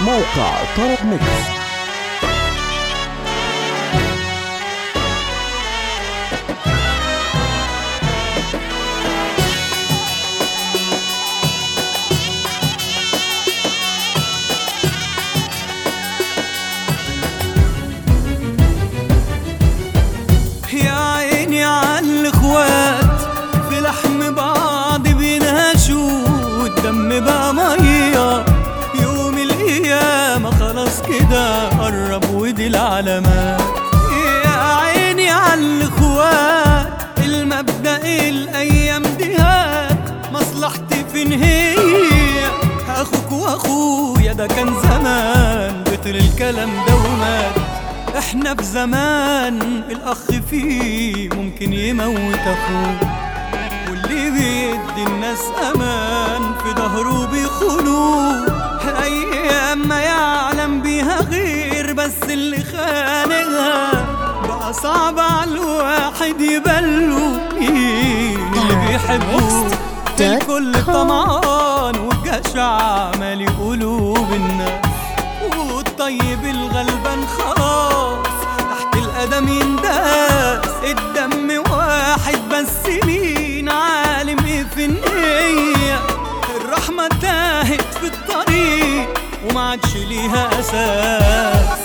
موقع طرب ميكس يا عيني عالإخوات في لحم بعض بينهشوا والدم بقى مية يوم القيامة خلاص كده قرب ودي العلامات يا عيني عالإخوات المبدأ الأيام دي هات مصلحتي فين هي أخوك وأخويا ده كان زمان بطل الكلام ده ومات احنا في زمان الاخ فيه ممكن يموت اخوه واللي بيدي الناس امان في ظهره بيخونوه ايام ما يعلم بيها غير بس اللي خانقها بقى صعب على الواحد يبلو مين اللي بيحبه الكل طمعان والجشع مالي قلوب الناس والطيب الغلبان خلاص تحت القدم ينداس الدم واحد بس مين عالم ايه في النية الرحمة تاهت في الطريق وما عادش ليها اساس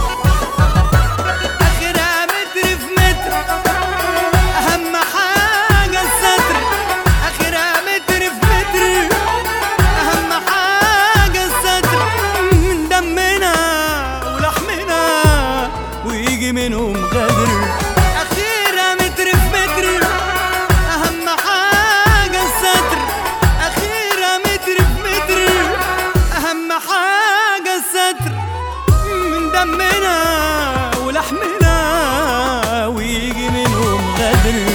آخرها متر في متر أهم حاجة الستر آخرها متر في متر أهم حاجة الستر من دمنا ولحمنا ويجي منهم غدر أخيرا متر في متر أهم حاجة الستر أخيرا متر في متر أهم حاجة الستر من دمنا ولحمنا ويجي منهم غدر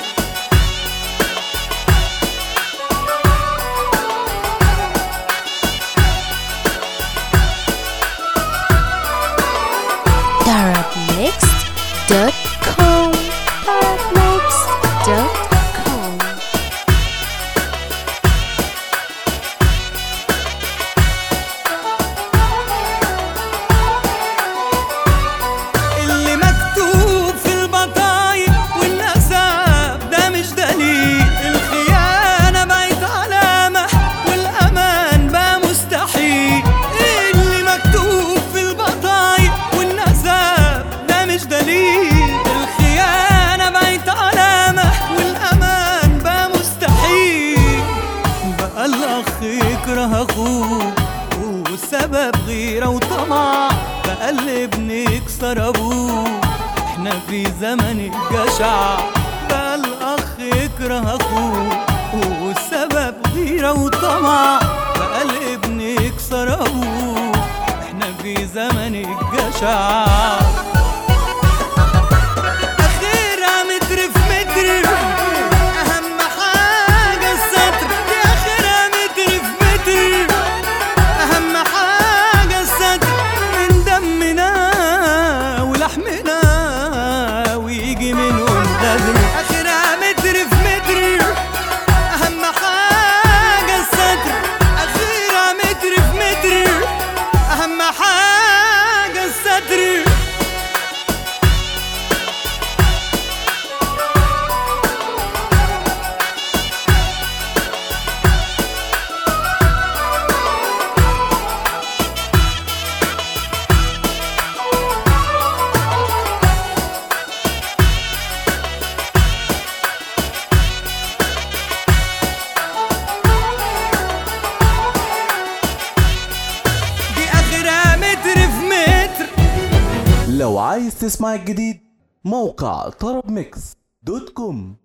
Darabmixed.com Darabmixed.com اللي مكتوب في البطايق والنسب ده مش دليل الخيانة بقت علامة والأمان بقى مستحيل اللي مكتوب في البطايق والنسب ده مش دليل الخيانة بقت علامة والأمان بقى مستحيل بقى الأخ يكره أخوه والسبب غيرة وطمع بقى الابن يكسر أبوه احنا في زمن الجشع بقى الأخ يكره أخوه والسبب غيرة وطمع بقى الابن يكسر أبوه احنا في زمن الجشع أخيرا متر في متر أهم حاجة الستر دي أخيرا متر في متر أهم حاجة الستر من دمنا ولحمنا ويجي منهم غدر أخيرا متر في متر أهم حاجة الستر أخيرا متر في متر أهم حاجة الستر دي آخرها متر في متر لو عايز تسمع الجديد موقع طرب ميكس دوت كوم